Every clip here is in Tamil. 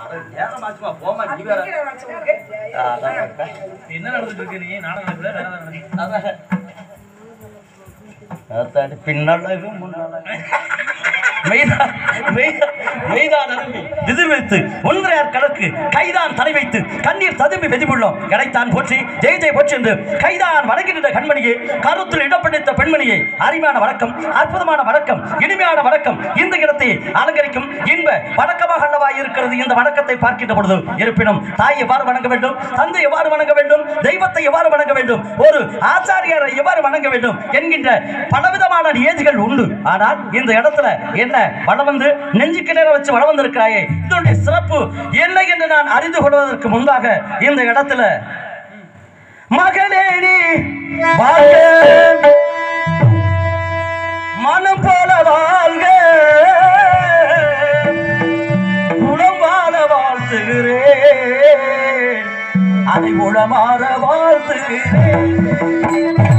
ஏகமாச்சுமா போமா நீ வேற ஆ, அதான் அக்கா. என்ன நடந்துட்டு இருக்கு நீ நாடகம் நடக்குதா வேற ஏதாவது நடக்குதா? அதான். அதாண்டி, பின்னழகு முன்னழகு மெய்தான் மெய்தான் மெய்தான் அருமை எதிர் வைத்து ஒன்றையார் கணக்கு கைதான் தலை வைத்து கண்ணீர் ததும்பி வெதிமுள்ளோம் கிடைத்தான் போற்றி ஜெய ஜெய போற்றி என்று கைதான் வணங்குகின்ற கண்மணியே கருத்தில் இடப்படைத்த பெண்மணியே அருமையான வணக்கம் அற்புதமான வணக்கம் இனிமையான வணக்கம் இந்த இடத்தை அலங்கரிக்கும் இன்ப வணக்கமாக அல்லவா இருக்கிறது இந்த வணக்கத்தை பார்க்கின்ற பொழுது இருப்பினும் தாய் எவ்வாறு வணங்க வேண்டும் தந்தை எவ்வாறு வணங்க வேண்டும் தெய்வத்தை எவ்வாறு வணங்க வேண்டும் ஒரு ஆச்சாரியரை எவ்வாறு வணங்க வேண்டும் என்கின்ற பலவிதமான நியதிகள் உண்டு ஆனால் இந்த இடத்துல என்ன வளம் வந்து நெஞ்சுக்கு நேரம் வச்சு வளம் வந்திருக்கிறாயே இதனுடைய சிறப்பு என்ன என்று நான் அறிந்து கொள்வதற்கு முன்பாக இந்த இடத்துல மகளே நீ வாழ்க மனம் போல வாழ்க குணம் வாழ வாழ்த்துகிறேன் அதை உளமாற வாழ்த்துகிறேன்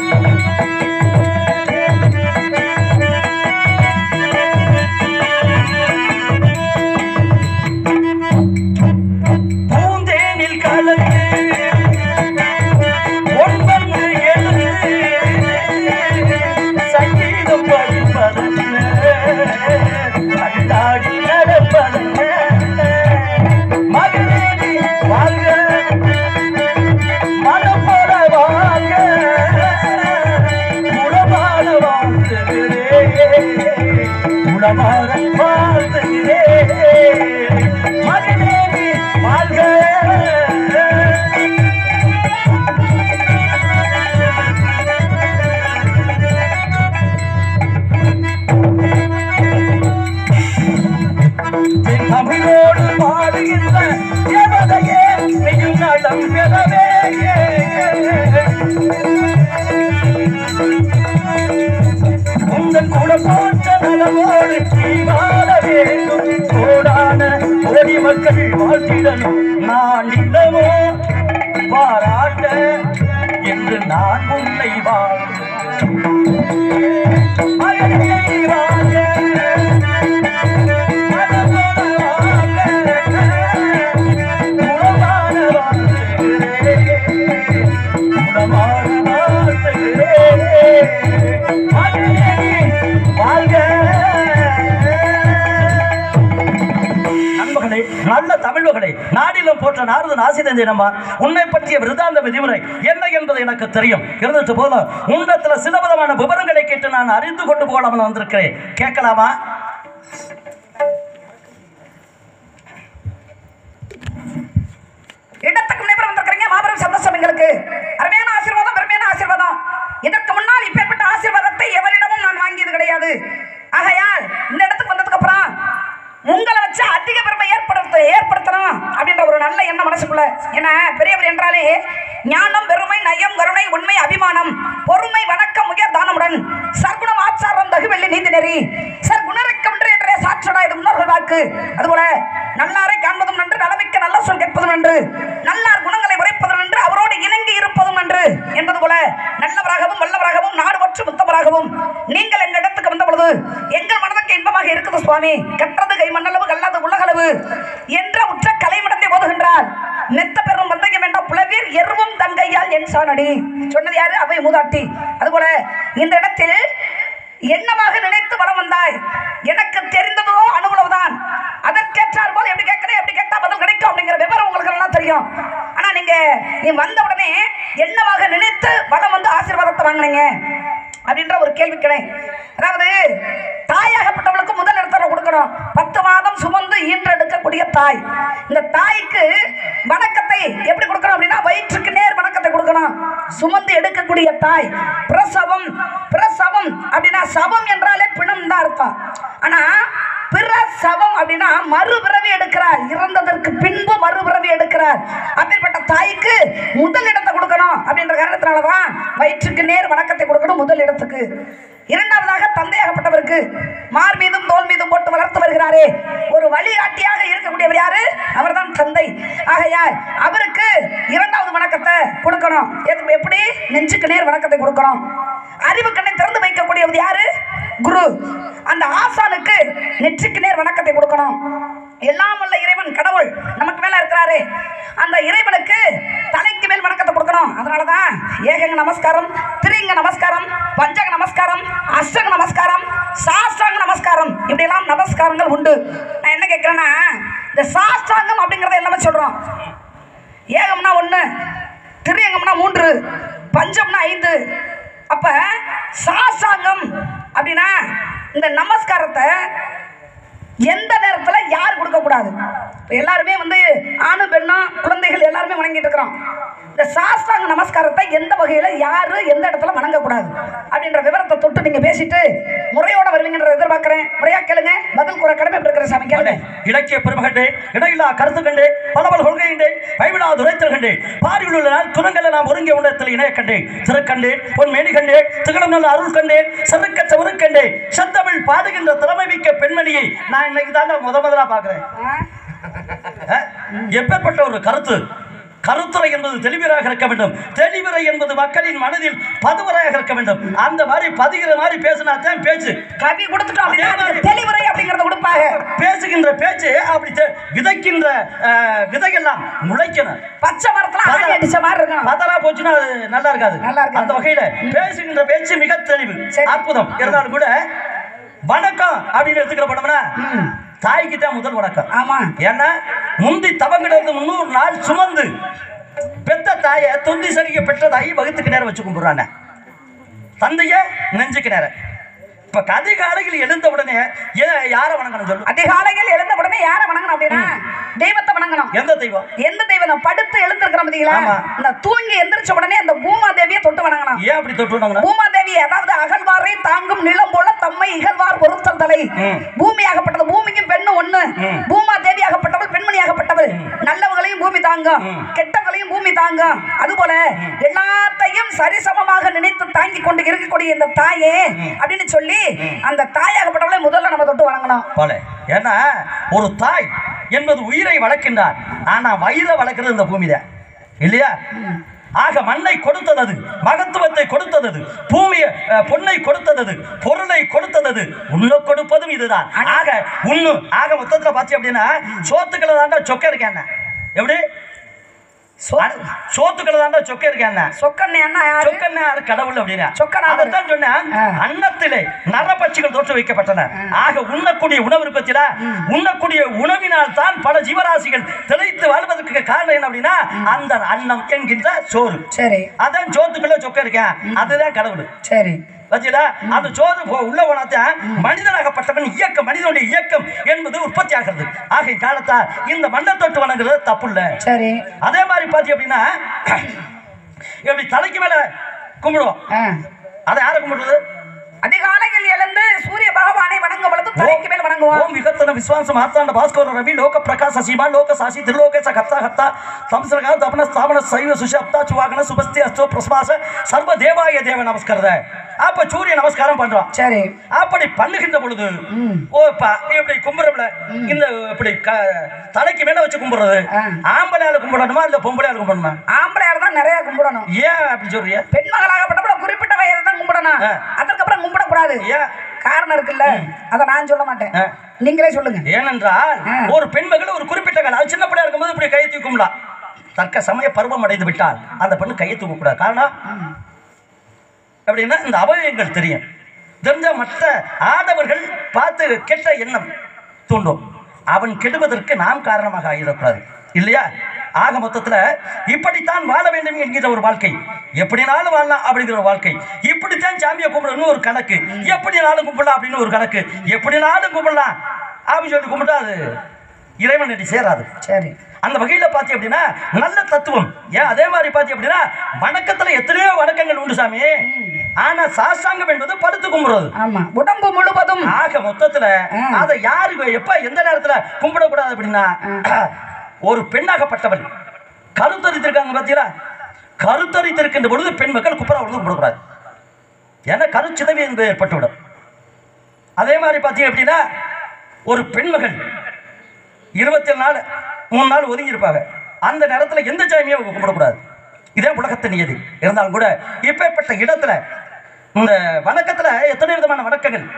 பூந்தேனில் கலந்து ஒன்பது எழுந்து சங்கீதம் படிப்பதல்ல அல்லாடி நடப்பதல்ல மகளே நீ வாழ்க மனம் போல வாழ்க உளமாற வாழ்த்துகிறேன் உளமாற வாழ்த்துகிறேன் மகளே நீ வாழ்க தமிழோடு பாடுகின்ற எவதையே நெய்யும் நலம் பெறவே உங்கள் கூட போன்ற நலமோடு நீ வாழ வேண்டும் கோடான கோடி மக்கள் வாழ்த்திடணும் நான் இல்லமோ பாராட்ட என்று நான் உன்னை வாழ் மகனே வாழ நண்பர்களே நல்ல தமிழ்மகளே நாடிலும் போற்ற நாரதன் ஆசிரியர் தினமா உன்னை பற்றிய விருதாந்த விதிமுறை என்ன என்பது எனக்கு தெரியும் இருந்துட்டு போதும் உண்டத்துல சில விதமான விவரங்களை கேட்டு நான் அறிந்து கொண்டு போகலாம்னு வந்திருக்கிறேன் கேட்கலாமா இடத்துக்கு முன்னே வந்திருக்கிறீங்க மாபெரும் சந்தோஷம் எங்களுக்கு அருமையான ஆசீர்வாதம் பெருமையான ஆசீர்வாதம் இதற்கு முன்னால் இப்பேற்பட்ட ஆசீர்வாதத்தை எவரிடமும் நான் வாங்கியது கிடையாது ஆகையால் இந்த இடத்துக்கு வந்ததுக்கு அப்புறம் உங்களை வச்சு அதிக பெருமை ஏற்படுத்த ஏற்படுத்தணும் அப்படின்ற ஒரு நல்ல எண்ணம் மனசுக்குள்ள ஏன்னா பெரியவர் என்றாலே ஞானம் பெருமை நயம் கருணை உண்மை அபிமானம் பொறுமை வணக்கம் உயர் தானமுடன் சர்க்குணம் ஆச்சாரம் தகுவெள்ளி நீதி நெறி சர் குணரக்கம்ன்று என்ற சாற்றடா இது முன்னோர்கள் வாக்கு அதுபோல நல்லாரை காண்பதும் நன்று நலமிக்க நல்ல சொல் கேட்பதும் நன்று நல்லார் குணங்களை உரைப்பதும் நன்று அவரோடு இணங்கி இருப்பதும் நன்று என்பது போல நல்லவராகவும் வல்லவராகவும் நாடு மற்றும் முத்தவராகவும் நீங்கள் எங்க இடத்துக்கு வந்த பொழுது எங்கள் மனதுக்கு இன்பமாக இருக்குது சுவாமி கற்றது கை மண்ணளவு கல்லாத உலகளவு என்ற உற்ற கலைமடத்தை ஓதுகின்றார் மெத்த பெரும் வந்தகம் வேண்டாம் புலவீர் எருவும் தங்கையால் என் சானடி சொன்னது யாரு அவை மூதாட்டி அதுபோல இந்த இடத்தில் என்னமாக நினைத்து வலம் வந்தாய் எனக்கு தெரிந்ததோ அனுபவம்தான் அதற்கேற்றார் போல் எப்படி கேட்கிறேன் எப்படி கேட்டா பதில் கிடைக்கும் அப்படிங்கிற விவரம் உங்களுக்கு நல்லா தெரியும் ஆனா நீங்க நீ வந்த உடனே என்னவாக நினைத்து வலம் வந்து ஆசீர்வாதத்தை வாங்கினீங்க அப்படின்ற ஒரு கேள்வி கிடை அதாவது தாயாகப்பட்டவளுக்கு முதல் இடத்துல கொடுக்கணும் பத்து மாதம் சுமந்து ஈன்றெடுக்கக்கூடிய தாய் இந்த தாய்க்கு வணக்கத்தை எப்படி கொடுக்கணும் அப்படின்னா வயிற்றுக்கு நேர் வணக்கத்தை கொடுக்கணும் சுமந்து எடுக்கக்கூடிய தாய் பிரசவம் பிரசவம் அப்படின்னா சவம் என்றாலே பிணம் தான் அர்த்தம் ஆனா பிரசவம் அப்படின்னா மறுபிறவி எடுக்கிறார் இறந்ததற்கு பின்பு மறுபிறவி எடுக்கிறார் அப்படிப்பட்ட தாய்க்கு முதல் இடத்தை கொடுக்கணும் அப்படின்ற காரணத்தினாலதான் வயிற்றுக்கு நேர் வணக்கத்தை கொடுக்கணும் முதல் இடத்துக்கு இரண்டாவதாக தந்தையாகப்பட்டவருக்கு மார் மீதும் தோல் மீதும் போட்டு வளர்த்து வருகிறாரே ஒரு வழிகாட்டியாக இருக்கக்கூடியவர் யாரு அவர்தான் தந்தை ஆகையால் அவருக்கு இரண்டாவது வணக்கத்தை கொடுக்கணும் எது- எப்படி நெஞ்சுக்கு நேர் வணக்கத்தை கொடுக்கணும் அறிவு கண்ணை திறந்து வைக்கக்கூடியவர் யாரு குரு அந்த ஆசானுக்கு நெற்றிக்கு நேர் வணக்கத்தை கொடுக்கணும் எல்லாம் வல்ல இறைவன் கடவுள் கடவுள் நமக்கு மேல இருக்கிறாரு அந்த இறைவனுக்கு தலைக்கு மேல் வணக்கத்தை கொடுக்கணும் அதனாலதான் ஏகங்க நமஸ்காரம் திரிங்க நமஸ்காரம் பஞ்சக நமஸ்காரம் அஷ்டங்க நமஸ்காரம் சாஷ்டாங்க நமஸ்காரம் இப்படி எல்லாம் நமஸ்காரங்கள் உண்டு நான் என்ன கேட்கிறேன்னா இந்த சாஷ்டாங்கம் அப்படிங்கறத எல்லாமே சொல்றோம் ஏகம்னா ஒன்று திரியங்கம்னா மூன்று பஞ்சம்னா ஐந்து அப்ப சாசாங்கம் அப்படின்னா இந்த நமஸ்காரத்தை எந்த நேரத்துல யார் கொடுக்க கூடாது இப்ப எல்லாருமே வந்து ஆணு பெண்ணும் குழந்தைகள் எல்லாருமே வணங்கிட்டு இருக்கிறோம் இந்த சாஸ்திராங்க நமஸ்காரத்தை எந்த வகையில யாரு எந்த இடத்துல வணங்கக்கூடாது அப்படின்ற விவரத்தை தொட்டு நீங்க பேசிட்டு முறையோட வருவீங்கன்ற எதிர்பார்க்கிறேன் முறையா கேளுங்க பதில் கூற கடமை எப்படி இருக்கிற சாமி கேளுங்க இலக்கிய பெருமகண்டே இடையில்லா கருத்து கண்டே பலபல கொள்கையுண்டே கைவிடா துரைத்தல் கண்டே பாரியில் உள்ள நாள் துணங்களை நாம் ஒருங்கிய உண்டத்தில் இணைய கண்டே திருக்கண்டே பொன் மேனி கண்டே திகழும் நல்ல அருள் கண்டே செருக்க செவரு கண்டே செந்தமிழ் பாடுகின்ற திறமை மிக்க பெண்மணியை நான் இன்னைக்கு தான் முத முதலா பாக்குறேன் ஆ? எப்பேற்பட்ட ஒரு கருத்து கருத்துரை என்பது தெளிவராக இருக்க வேண்டும் தெளிவுரை என்பது மக்களின் மனதில் பதுவராக இருக்க வேண்டும் அந்த மாதிரி பதிகிற மாதிரி பேசினா தான் பேச்சு கவி கொடுத்துட்டோம் அப்படின்னா அதே மாதிரி. அதுக்கு தெளிவுரை அப்படிங்கறத கொடுப்பாங்க பேசுகின்ற பேச்சு அப்படி தெ- விதைக்கின்ற அஹ், விதையெல்லாம் முளைக்கணும் பச்சை மரத்துல ஆணி அடிச்ச மாதிரி இருக்கணும் பதறா போச்சுன்னா அது நல்லா இருக்காது நல்லா இருக்காது. அந்த வகையில பேசுகின்ற பேச்சு மிக தெளிவு சரி. அற்புதம் இருந்தாலும் கூட வணக்கம் அப்படின்னு எடுத்துக்கிற படம்னா தாய்க்கு தான் முதல் வணக்கம் ஆமா ஏன்னா முந்தி தவங்கிடந்து முன்னூறு நாள் சுமந்து பெத்த தாயை தொந்தி சரிக்க பெற்ற தாயை வகுத்துக்கு நேரம் வச்சு கும்பிடுறாங்க தந்தைய நெஞ்சுக்கு நேரம் இப்ப கதை காலையில் எழுந்த உடனே ஏன் யாரை வணங்கணும் சொல்லு அதிகாலையில் எழுந்த உடனே யாரை வணங்கணும் அப்படின்னா தெய்வத்தை வணங்கணும் எந்த தெய்வம் எந்த தெய்வம் நான் படுத்து எழுந்திருக்கிறோம் பாத்தீங்களா ஆமா. இந்த தூங்கி எந்திரிச்ச உடனே அந்த பூமா தேவியை தொட்டு வணங்கணும் ஏன் அப்படி தொட்டு வணங்கணும் பூமா தேவி அதாவது அகழ்வாரை தாங்கும் நிலம் போல தம்மை இகழ்வார் பொருத்தல் தலை ம். பூமியாகப்பட்டது பூமிக்கும் பெண்ணும் ஒண்ணு ம். பூமா தேவியாகப்பட்டவள் பெண்மணியாகப்பட்டவள் நல்லவங்களையும் பூமி தாங்கும் ம். கெட்டவங்களையும் பூமி தாங்கும் அதுபோல எல்லாத்தையும் சரிசமமாக நினைத்து தாங்கி கொண்டு இருக்கக்கூடிய இந்த தாயே அப்படின்னு சொல்லி அந்த தாயாகப்பட்டவளை முதல்ல நம்ம தொட்டு வணங்கணும் போல ஏன்னா ஒரு தாய் என்பது உயிரை வளர்க்கின்றார் ஆனா வயிறை வளர்க்கிறது இந்த பூமி தான் இல்லையா ஆக மண்ணை கொடுத்தது அது மகத்துவத்தை கொடுத்தது அது பூமியை அஹ், பொன்னை கொடுத்தது அது பொருளை கொடுத்தது அது உண்ண கொடுப்பதும் இதுதான் ஆக உண்ணு ஆக மொத்தத்துல பாத்தி அப்படின்னா சோத்துக்களை தாண்டா சொக்க இருக்கேன் எப்படி சோ- சோத்துக்களை தாண்டா சொக்க இருக்கேன் சொக்கண்ணே அண்ணா யாரு சொக்கன்னார் கடவுள் அப்படின்னா சொக்கநாதர். அதைத்தான் சொன்னேன் ஆ. அன்னத்திலே நரபட்சிகள் தோற்று வைக்கப்பட்டன ஆக உண்ணக்கூடிய உணவு இருப்பத்தில உண்ணக்கூடிய உணவினால் தான் பல ஜீவராசிகள் திளைத்து வாழ்வதற்கு காரணம் என்ன அப்படின்னா அந்த அன்னம் என்கின்ற சோறு சரி அதான் சோத்துக்குள்ள சொக்க இருக்கேன் அதுதான் கடவுள் சரி வச்சுதா அந்த சோறு போ- உள்ள போனாத்தான் மனிதனாகப்பட்டவன் இயக்கம் மனிதனுடைய இயக்கம் என்பது உற்பத்தி ஆகிறது ஆக காலத்தா இந்த மண்ணை தொட்டு வணங்குறது தப்பு இல்லை சரி அதே மாதிரி பாத்தி அப்படின்னா இப்படி தலைக்கு மேல கும்பிடுவோம் ஆ. அதை யாரை கும்பிடுறது அதிகாலையில் எழுந்து சூரிய பகவானை வணங்கும் பொழுது தலைக்கு மேல் வணங்குவோம் ஓம் விகத்தன விஸ்வாச மாத்தாண்ட பாஸ்கர ரவி லோக பிரகாச சீமா லோக சாசி திருலோக கத்தா கத்தா சம்சர்கா தபன ஸ்தாபன சைவ சுஷப்தா சுவாகன சுபஸ்தி அஸ்தோ பிரஸ்மாச சர்வ தேவாய தேவ நமஸ்கரத அப்ப சூரிய நமஸ்காரம் பண்றோம் சரி அப்படி பண்ணுகின்ற பொழுது ஓ இப்ப இப்படி கும்பிடுறோம்ல இந்த இப்படி க- தலைக்கு மேல வச்சு கும்பிடுறது ஆ. ஆம்பளையால கும்பிடணுமா இல்ல பொம்பளையால கும்பிடணுமா ஆம்பளையார் தான் நிறைய கும்பிடணும் ஏன் அப்படி சொல்றிய பெண் மகளாகப்பட்டப்பட குறிப்பிட்ட வயதை தான் கும்பிடணும் ஆ. அதற்கப்புறம் கும்பிடக்கூடாது ஏன் காரணம் இருக்குல்ல அதை நான் சொல்ல மாட்டேன் ஆ. நீங்களே சொல்லுங்க ஏனென்றால் ஆ. ஒரு பெண் மகள் ஒரு குறிப்பிட்ட காலம் அது சின்ன பிள்ளையா இருக்கும்போது இப்படி கையை தூக்கும்லாம் தக்க சமய பருவம் அடைந்து விட்டால் அந்த பெண்ணு கையை தூக்கக்கூடாது காரணம் அப்படின்னா இந்த அவயங்கள் தெரியும் தெரிஞ்ச மற்ற ஆடவர்கள் பார்த்து கெட்ட எண்ணம் தூண்டும் அவன் கெடுவதற்கு நாம் காரணமாக ஆகிடக்கூடாது இல்லையா ஆக மொத்தத்துல இப்படித்தான் வாழ வேண்டும் என்கிற ஒரு வாழ்க்கை எப்படினாலும் வாழலாம் அப்படிங்கிற ஒரு வாழ்க்கை இப்படித்தான் சாமியை கும்பிடணும் ஒரு கணக்கு எப்படினாலும் கும்பிடலாம் அப்படின்னு ஒரு கணக்கு எப்படினாலும் கும்பிடலாம் அப்படின்னு சொல்லி கும்பிட்டா அது இறைவனடி சேராது சரி அந்த வகையில பாத்தி அப்படின்னா நல்ல தத்துவம் ஏன் அதே மாதிரி பாத்தி அப்படின்னா வணக்கத்துல எத்தனையோ வணக்கங்கள் உண்டு சாமி ஆனா சாஸ்தாங்கம் என்பது படுத்து கும்பிடுறது ஆமா உடம்பு முழுவதும் ஆக மொத்தத்துல ஆ. அதை யாரு எப்ப எந்த நேரத்துல கும்பிடக்கூடாது அப்படின்னா ஒரு பெண்ணாகப்பட்டவள் கருத்தரித்திருக்காங்க பாத்தீங்களா கருத்தரித்திருக்கின்ற பொழுது பெண் மக்கள் குப்புற விழுந்து கும்பிடக்கூடாது ஏன்னா கருச்சிதவி என்பது ஏற்பட்டுவிடும் அதே மாதிரி பார்த்தீங்க அப்படின்னா ஒரு பெண்மகள் இருபத்தி நாள் மூணு நாள் ஒதுங்கி இருப்பாங்க அந்த நேரத்தில் எந்த சாமியும் அவங்க கும்பிடக்கூடாது இதே உலகத்தின் நியதி இருந்தாலும் கூட இப்பேற்பட்ட இடத்துல இந்த வணக்கத்தில் எத்தனை விதமான வணக்கங்கள்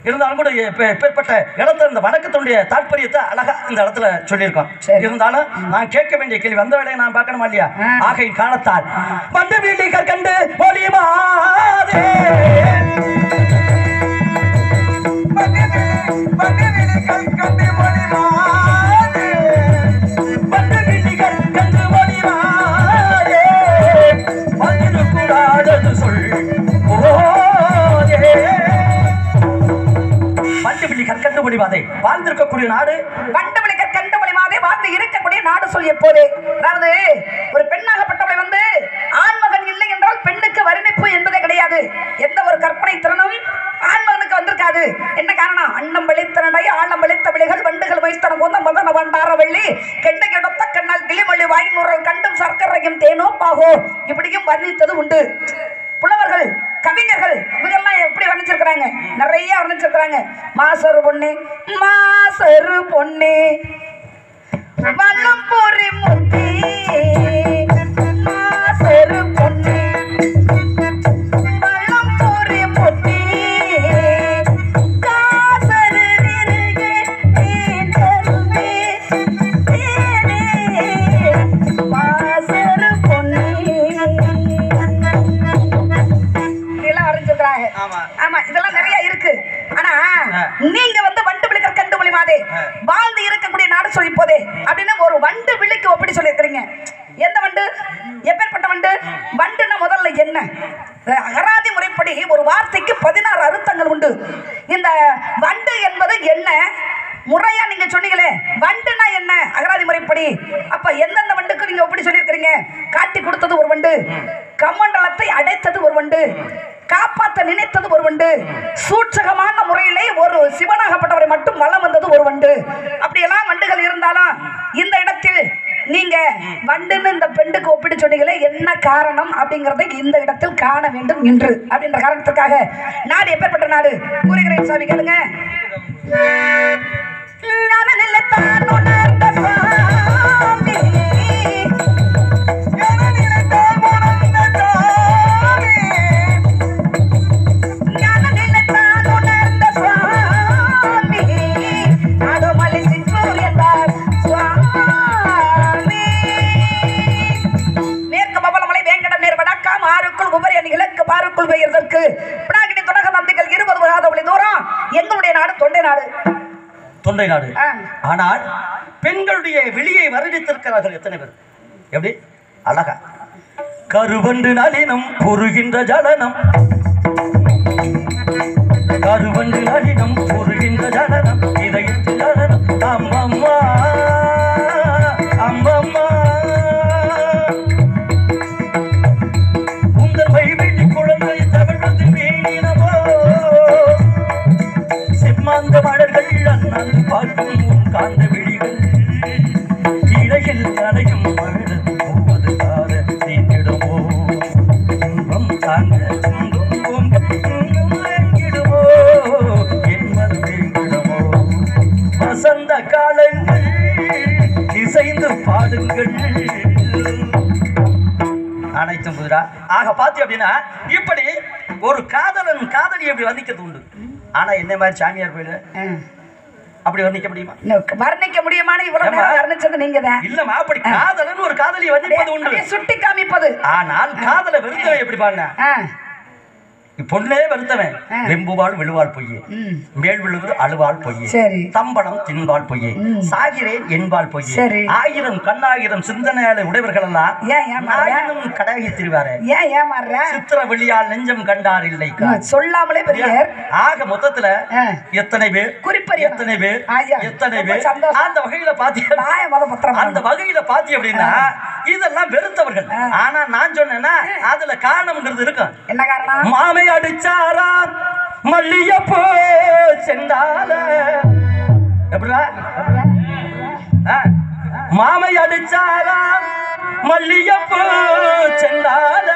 இருந்தாலும் கூட இப்ப- இப்பேற்பட்ட இடத்துல இந்த வணக்கத்தினுடைய தாற்பயத்தை அழகா இந்த இடத்துல சொல்லியிருக்கோம் சரி. இருந்தாலும் நான் கேட்க வேண்டிய கேள்வி வந்த வேலையை நான் பார்க்கணுமா இல்லையா ஆ. ஆகையின் காலத்தால் வண்டு வீட்டில் கண்டு ஒளிமாதே வண்டு வீட்டில் கண்டு ஒளிமாதே வந்திருக்கூடாதது சொல் ஓதே பண்டு பிள்ளி கற்கண்டு முடிவாதே வாழ்ந்திருக்கக்கூடிய நாடு கண்டுபிடிக்க கண்டுபிடி மாதிரி வாழ்ந்து இருக்கக்கூடிய நாடு சொல்லி எப்போது அதாவது ஒரு பெண்ணாகப்பட்டவளை வந்து ஆண்மகன் இல்லை என்றால் பெண்ணுக்கு வர்ணிப்பு என்பதே கிடையாது எந்த ஒரு கற்பனை திறனும் ஆண்மகனுக்கு வந்திருக்காது என்ன காரணம் அன்னம் வெளித்தனடை ஆழம் வெளித்த விழிகள் வண்டுகள் வைத்தன போந்த மதன வண்டார வெள்ளி கெண்டை கெடுத்த கண்ணால் கிளிமொழி வாய்நூறல் கண்டும் சர்க்கரையும் தேனோ பாகோ இப்படியும் வர்ணித்தது உண்டு புலவர்கள் கவிஞர்கள் இவங்கெல்லாம் எப்படி வர்ணிச்சிருக்கிறாங்க நிறைய வர்ணிச்சிருக்கிறாங்க மாசரு பொண்ணு மாசரு பொண்ணு வல்லம்பூரி முத்தி மாசரு பொண்ணு வல்லம்பூரி முத்தி காசரு நிறுகே தீண்டருவே தேனே மாசரு பொண்ணு இதெல்லாம் வரைஞ்சிருக்கிறாங்க ஆமா. ஆமா இதெல்லாம் நிறைய இருக்கு ஆனா ஆ. நீங்க வந்து வண்டு விழுக்கிற கண்டு மொழிமாதே ஆ. வாழ்ந்து இருக்கக்கூடிய நாடு சொல்லி போதே அப்படின்னு ஒரு வண்டு விழிக்கு ஒப்பிடி சொல்லியிருக்கிறீங்க எந்த வண்டு எப்பேற்பட்ட வண்டு வண்டுன்னா முதல்ல என்ன அகராதி முறைப்படி ஒரு வார்த்தைக்கு பதினாறு அர்த்தங்கள் உண்டு இந்த வண்டு என்பது என்ன முறையா நீங்க சொன்னீங்களே வண்டுனா என்ன அகராதி முறைப்படி அப்ப எந்தெந்த வண்டுக்கு நீங்க எப்படி சொல்லியிருக்கிறீங்க காட்டி கொடுத்தது ஒரு வண்டு கமண்டலத்தை அடைத்தது ஒரு வண்டு காப்பாற்ற நினைத்தது ஒரு வண்டு சூட்சகமான முறையிலே ஒரு சிவனாகப்பட்டவரை மட்டும் வளம் வந்தது ஒரு வண்டு அப்படியெல்லாம் வண்டுகள் இருந்தாலும் இந்த இடத்தில் நீங்க வண்டுன்னு இந்த பெண்டுக்கு ஒப்பிட்டு சொன்னீங்களே என்ன காரணம் அப்படிங்கறதை இந்த இடத்தில் காண வேண்டும் இன்று அப்படின்ற காரணத்துக்காக நாடு எப்பேற்பட்ட நாடு கூறுகிறேன் சாமி கேளுங்க ஞானநிலைத்தான் உணர்ந்த சுவாமி. ஞானநிலைத்தான் உணர்ந்த சுவாமி. ஞானநிலைத்தான் உணர்ந்த சுவாமி. நாடுமலை சிற்றூர் என்றார் சுவாமி. மேற்கு பவளமலை வேங்கடம் நேர் வடக்காம் ஆறுக்குள் உபரி அணி கிழக்கு பாருக்குள் பெயர்தற்கு பினாகினி தொடக நம்பிகள் இருபது வகாத வழி தூரம் எங்களுடைய நாடு தொண்டை நாடு தொண்டை நாடு ஆ. ஆனால் பெண்களுடைய வெளியை வருடித்திருக்கிறார்கள் எத்தனை பேர் எப்படி அழகா கருவண்டு நளினம் பொறுகின்ற ஜலனம் கருவண்டு நளினம் பொறுகின்ற ஜலனம் இதயத்தில் ஜலனம் அம்மம்மா அம்மம்மா உங்கள் மைவிட்டு குழந்தை தமிழ்ந்து வீணினமோ செம்மாந்த மலர்கள் அண்ணல் பார்க்கும் உன் காந்த விழிகள் இடையில் அடையும் மழல் போவது காத தீண்டிடுமோ இன்பம் தாங்க துன்பம் ஓங்க இன்னும் எங்கிடுமோ என்பது தேங்கிடுமோ வசந்த காலங்கள் இசைந்து பாடுங்கள் அனைத்தும் புதிரா ஆக பாத்தி அப்படின்னா இப்படி ஒரு காதலன் காதலி அப்படி வர்ணிக்கிறது உண்டு ஆனா என்ன மாதிரி சாமியார் கோயில் அப்படி வர்ணிக்க முடியுமா இன்னும் வர்ணிக்க முடியுமான்னு இவ்வளவு ஏம்மா? நேரம் வர்ணிச்சது நீங்க தான் இல்லம்மா அப்படி காதலன் ஒரு காதலியை வர்ணிப்பது உண்டு சுட்டி காமிப்பது ஆனால் காதலை வெறுத்தவன் எப்படி பாருங்க ஆ, பொண்ணே வெறுத்தவன் ஆ. வெம்புவாள் விழுவாள் பொய்யே ம். மேல் விழுவது அழுவாள் பொய்யே சரி தம்படம் தின்பால் பொய்யே ம். சாகிறேன் என்பால் பொய்யே சரி. ஆயிரம் கண்ணாயிரம் சிந்தனையால உடையவர்கள் எல்லாம் ஏன் ஏமாறுற? நாயினும் கடாகி திரிவாரே ஏன் ஏமாறுற சித்திர வெளியால் நெஞ்சம் கண்டார் இல்லை ம், சொல்லாமலே பெரியர் ஆக மொத்தத்துல ஆ. எத்தனை பேர் குறிப்பறியணும். எத்தனை பேர் ஐயா, எத்தனை ரொம்ப பேர் சந்தோஷம். அந்த வகையில பாத்தீங்கன்னா நாய மத பத்திரம் அந்த வகையில பாத்தி அப்படின்னா இதெல்லாம் வெறுத்தவர்கள் ஆ. ஆனா நான் சொன்னேன்னா அதுல காரணம்ங்கிறது இருக்கும் என்ன காரணம் மாமை அடிச்சாரா மல்லியப்பூ செண்டால எப்படிடா ஆ. மாமை அடிச்சாரா மல்லியப்பூ செண்டால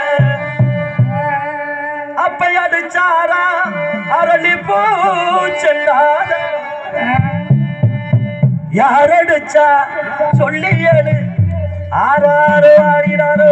அப்பை அடிச்சாரா அரளிப்பூ செண்டால யார் அடிச்சா சொல்லி ஏழு ஆறாரோ ஆறிறாரோ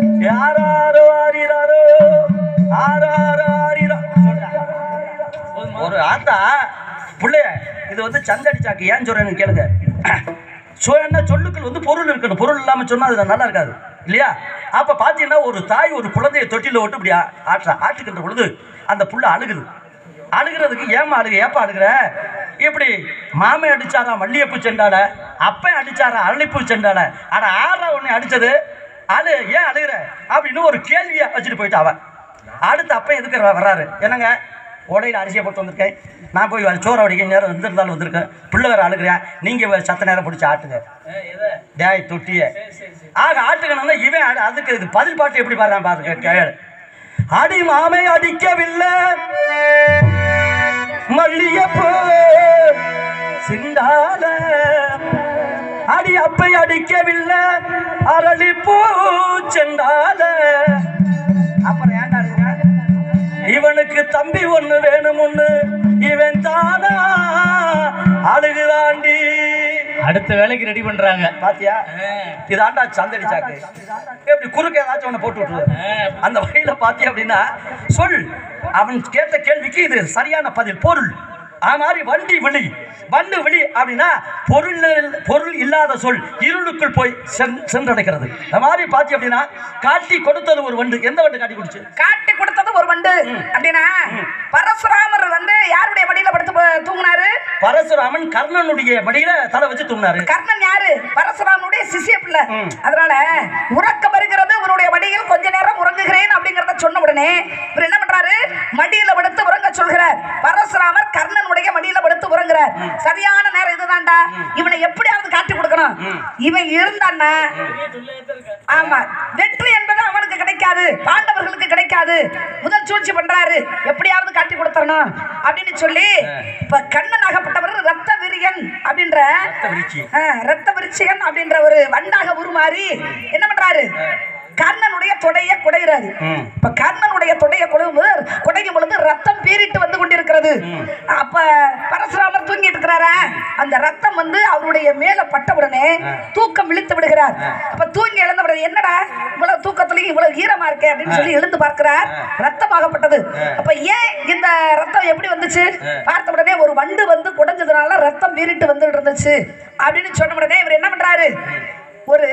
யாராரோ ஆறிறாரோ ஆறாரோ ஆறிறா சொல்றா. போதுமா ஒரு ஆத்தா புள்ளைய இது வந்து சந்தடி சாக்கு ஏன் சொல்றேன்னு கேளுங்க சொன்ன சொல்லுக்கள் வந்து பொருள் இருக்கணும் பொருள் இல்லாம சொன்னா அது நல்லா இருக்காது இல்லையா அப்ப பாத்தீங்கன்னா ஒரு தாய் ஒரு குழந்தைய தொட்டில விட்டு இப்படி ஆ- ஆட்டுறா ஆட்டுக்கின்ற பொழுது அந்த புள்ள அழுகுது அழுகிறதுக்கு ஏமா அழுக ஏப்பா அழுகுற இப்படி மாமே அடிச்சாரா மல்லிகைப்பூ செண்டால அப்பன் அடிச்சாரா அரளிப்பூ செண்டால அட ஆறா உன்னை அடிச்சது அழு ஏன் அழுகுற அப்படின்னு ஒரு கேள்வியை வச்சுட்டு போயிட்டா அவன் அடுத்து அப்பன் எதுக்கு வ- வர்றாரு என்னங்க உடையில அரிசியை போட்டு வந்திருக்கேன் நான் போய் அது சோறு வடிக்க நேரம் வந்திருந்தாலும் வந்திருக்கேன் பிள்ளை வேற அழுகிறேன் நீங்க சத்த நேரம் பிடிச்சி ஆட்டுங்க டேய் தொட்டிய ஆக ஆட்டுக்கணும்னா இவன் ஆடு- அதுக்கு இது பதில் பாட்டு எப்படி பாடுறான் பாருங்க கேளு அடி மாமை அடிக்கவில்லை மல்லியப்பூ சிந்தால அடி அப்பை அடிக்கவில்லை அரளிப்பூ செண்டால அப்புறம் ஏன்டா அழுகுற? இவனுக்கு தம்பி ஒண்ணு வேணும் ஒண்ணு இவன் தானா அழுகுறாண்டி அடுத்த வேலைக்கு ரெடி பண்றாங்க பாத்தியா இதாண்டா சந்தடி சாக்கு எப்படி குறுக்க ஏதாச்சும் ஒன்று போட்டு விட்டுருது அந்த வகையில பாத்தியா அப்படின்னா சொல் அவன் கேட்ட கேள்விக்கு இது சரியான பதில் பொருள் அது மாதிரி வண்டி விழி வண்டு விழி அப்படின்னா பொருள் பொருள் இல்லாத சொல் இருளுக்குள் போய் சென்- சென்றடைக்கிறது அது மாதிரி பாத்தி அப்படின்னா காட்டி கொடுத்தது ஒரு வண்டு எந்த வண்டு காட்டி கொடுச்சு காட்டி கொடுத்தது ஒரு வண்டு அப்படின்னா பரசுராமர் வந்து யாருடைய மடியில படுத்து ப- தூங்குனாரு பரசுராமன் கர்ணனுடைய மடியில தலை வச்சு தூங்கினாரு கர்ணன் யாரு பரசுராமனுடைய சிசிய பிள்ளை ம். அதனால உறக்கம் வருகிறது உன்னுடைய மடியில் கொஞ்ச நேரம் உறங்குகிறேன் அப்படிங்கறத சொன்ன உடனே இவர் என்ன பண்றாரு மடியில படுத்து உறங்க சொல்கிறார் பரசுராமர் கர்ணனுடைய மடியில படுத்து உறங்குறார் சரியான நேரம் இதுதான்டா இவனை எப்படியாவது காட்டி கொடுக்கணும் இவன் இருந்தான்னா ஆமா வெற்றி என்பது அவனுக்கு கிடைக்காது பாண்டவர்களுக்கு கிடைக்காது முதல் சூழ்ச்சி பண்றாரு எப்படியாவது காட்டி கொடுத்தரணும் அப்படின்னு சொல்லி இப்ப கண்ணன் ஆகப்பட்டவர் ரத்த விரியன் அப்படின்ற ரத்த விருட்சி. ஆ, ரத்த விருச்சிகன் அப்படின்ற ஒரு வண்டாக உருமாறி என்ன பண்றாரு கர்ணனுடைய தொடைய குடைகிறாரு ம். இப்ப கர்ணனுடைய தொடைய குடையும் போது குடையும் பொழுது ரத்தம் பீறிட்டு வந்து கொண்டிருக்கிறது அப்ப பரசுராமர் தூங்கிட்டு இருக்கிறாரா அந்த ரத்தம் வந்து அவருடைய மேல பட்ட உடனே தூக்கம் விழித்து விடுகிறார் அப்ப தூங்கி எழுந்த உடனே என்னடா இவ்வளவு தூக்கத்துலயும் இவ்வளவு ஈரமா இருக்கே அப்படின்னு சொல்லி எழுந்து பார்க்கிறார் ரத்தமாகப்பட்டது அப்ப ஏன் இந்த ரத்தம் எப்படி வந்துச்சு பார்த்த உடனே ஒரு வண்டு வந்து குடைஞ்சதுனால ரத்தம் பீறிட்டு வந்து இருந்துச்சு அப்படின்னு சொன்ன உடனே இவர் என்ன பண்றாரு ஒரு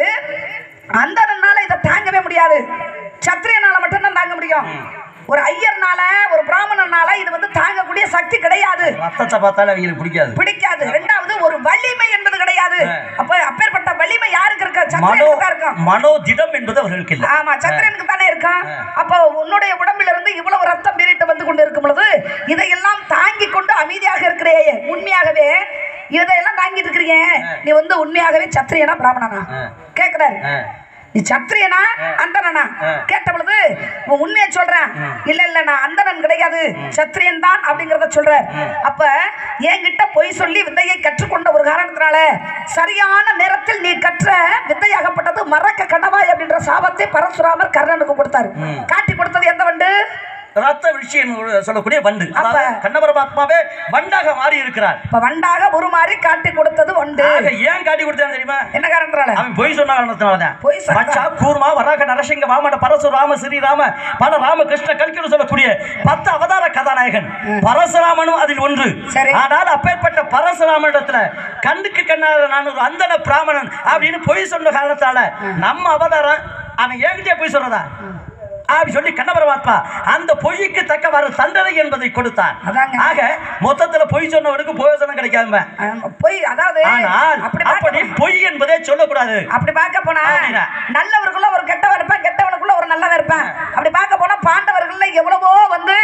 அந்தனால இதை தாங்கவே முடியாது சத்திரியனால மட்டும்தான் தாங்க முடியும் ஒரு ஐயர்னால ஒரு பிராமணனால இது வந்து தாங்கக்கூடிய சக்தி கிடையாது ரத்தத்தை பார்த்தாலே அவங்களுக்கு பிடிக்காது பிடிக்காது ரெண்டாவது ஒரு வலிமை என்பது கிடையாது அப்ப அப்பேற்பட்ட வலிமை யாருக்கு இருக்கா மனோ சத்திரியனுக்கு தான் இருக்கும் மனோதிடம் என்பது அவர்களுக்கு இல்லை ஆமா சந்திரனுக்கு தானே இருக்கும் அப்போ உன்னுடைய உடம்பில இருந்து இவ்வளவு ரத்தம் பீறிட்டு வந்து கொண்டு இருக்கும் பொழுது இதையெல்லாம் தாங்கி கொண்டு அமைதியாக இருக்கிறே உண்மையாகவே இதையெல்லாம் தாங்கிட்டு இருக்கிறீங்க நீ வந்து உண்மையாகவே சத்திரியனா பிராமணனா ஆ. கேக்குறாரு ஆ. நீ சத்திரியனா அந்தனா கேட்ட பொழுது உன் உண்மையை சொல்றேன் இல்ல இல்ல நான் அந்தணன் கிடையாது சத்திரியன் தான் அப்படிங்கறத சொல்ற அப்ப என்கிட்ட பொய் சொல்லி வித்தையை கற்றுக்கொண்ட ஒரு காரணத்தினால சரியான நேரத்தில் நீ கற்ற வித்தையாகப்பட்டது மறக்க கணவாய் அப்படின்ற சாபத்தை பரசுராமர் கர்ணனுக்கு கொடுத்தாரு காட்டி கொடுத்தது எந்த வண்டு ரத்த விஷயம் சொல்லக்கூடிய வண்டு அப்ப- அதாவது கண்ணபரமாத்மாவே வண்டாக மாறி இருக்கிறார் இப்ப வண்டாக உருமாறி காட்டி கொடுத்தது வண்டு ஆக ஏன் காட்டி கொடுத்தான்னு தெரியுமா என்ன காரணத்தினால அவன் பொய் சொன்ன காரணத்தினாலதான் பொய் சொன்னா- மச்சா கூர்மா வராக நரசிங்க வாமன பரசுராம ஸ்ரீராம பல ராம கிருஷ்ண கல்கிரு சொல்லக்கூடிய பத்து அவதார கதாநாயகன் பரசுராமனும் அதில் ஒன்று சரி. ஆனால் அப்பேற்பட்ட பரசுராமனிடத்துல கண்ணுக்கு கண்ணாத நான் ஒரு அந்தன பிராமணன் அப்படின்னு பொய் சொன்ன காரணத்தால நம்ம அவதாரம் அவன் என்கிட்டயே பொய் சொல்றதா அப்படி சொல்லி கண்ணபரமாத்மா அந்த பொய்க்கு தக்கவாறு தண்டனை என்பதை கொடுத்தான் அதாங்க. ஆக மொத்தத்துல பொய் சொன்னவனுக்கு போயோசனம் கிடைக்காம ஆமா, பொய் அதாவது ஆனால் அப்படி அப்படி பார்க்க பொய் என்பதே சொல்லக்கூடாது அப்படி பார்க்க போனா அப்படின்னா? நல்லவருக்குள்ள ஒரு கெட்டவன் இருப்பான் கெட்டவனுக்குள்ள ஒரு நல்லவன் இருப்பான் அப்படி பார்க்க போனா பாண்டவர்கள்ல எவ்வளவோ வந்து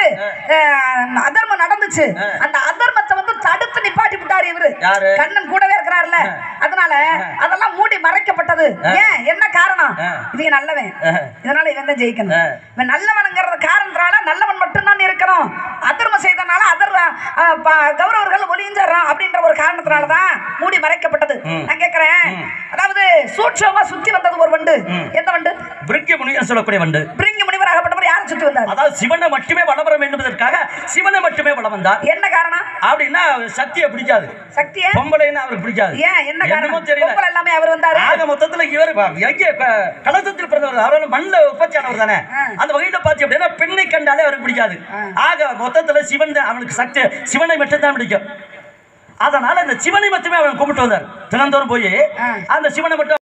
அஹ், அதர்மம் நடந்துச்சு அந்த அதர்மத்தை வந்து தடுத்து நிப்பாட்டி விட்டாரு இவரு யாரு? கண்ணன் கூடவே இருக்கிறாருல அதனால அதெல்லாம் மூடி மறைக்கப்பட்டது ஏன் என்ன காரணம் ஆ. இவங்க நல்லவன் ஆ. இதனால இவன் தான் ஜெயிக்கணும் ஆ. இவன் நல்லவனுங்கிறது காரணத்தினால நல்லவன் மட்டும்தான் இருக்கணும் அதர்மம் செய்தனால அதர் அஹ், ப- கௌரவர்கள் ஒளிஞ்சிடறான் அப்படின்ற ஒரு காரணத்தினால தான் மூடி மறைக்கப்பட்டது நான் கேட்கிறேன் அதாவது சூட்சமா சுத்தி வந்தது ஒரு வண்டு எந்த வண்டு பிரிக்க முனிவர் சொல்லக்கூடிய வண்டு பிரிங்கி முனிவராகப்பட்டவர் யாரை சுத்தி வந்தார் அதாவது சிவனை மட்டுமே வளம் வர வேண்டும் என்பதற்காக சிவனை மட்டுமே வளம் வந்தார் என்ன காரணம் அப்படின்னா சக்தியை பிடிக்காது சக்திய பொம்பளைன்னு அவருக்கு பிடிக்காது ஏன் என்ன என்னமோ காரணம் தெரியல பொங்கல் எல்லாமே அவர் வந்தாரு ஆக மொத்தத்துல இவர் எங்கே க- கலசத்தில் மண்ணில் பிறந்தவர் அவர் மண்ணில் உற்பத்தியானவர் தானே ஆ. அந்த வகையில பார்த்து அப்படின்னா பெண்ணை கண்டாலே அவருக்கு பிடிக்காது ஆ. ஆக மொத்தத்துல சிவன் தான் அவனுக்கு சக்தி சிவனை மட்டும்தான் பிடிக்கும் அதனால இந்த சிவனை மட்டுமே அவன் கும்பிட்டு வந்தார் தினந்தோறும் போய் ஆ. அந்த சிவனை மட்டும்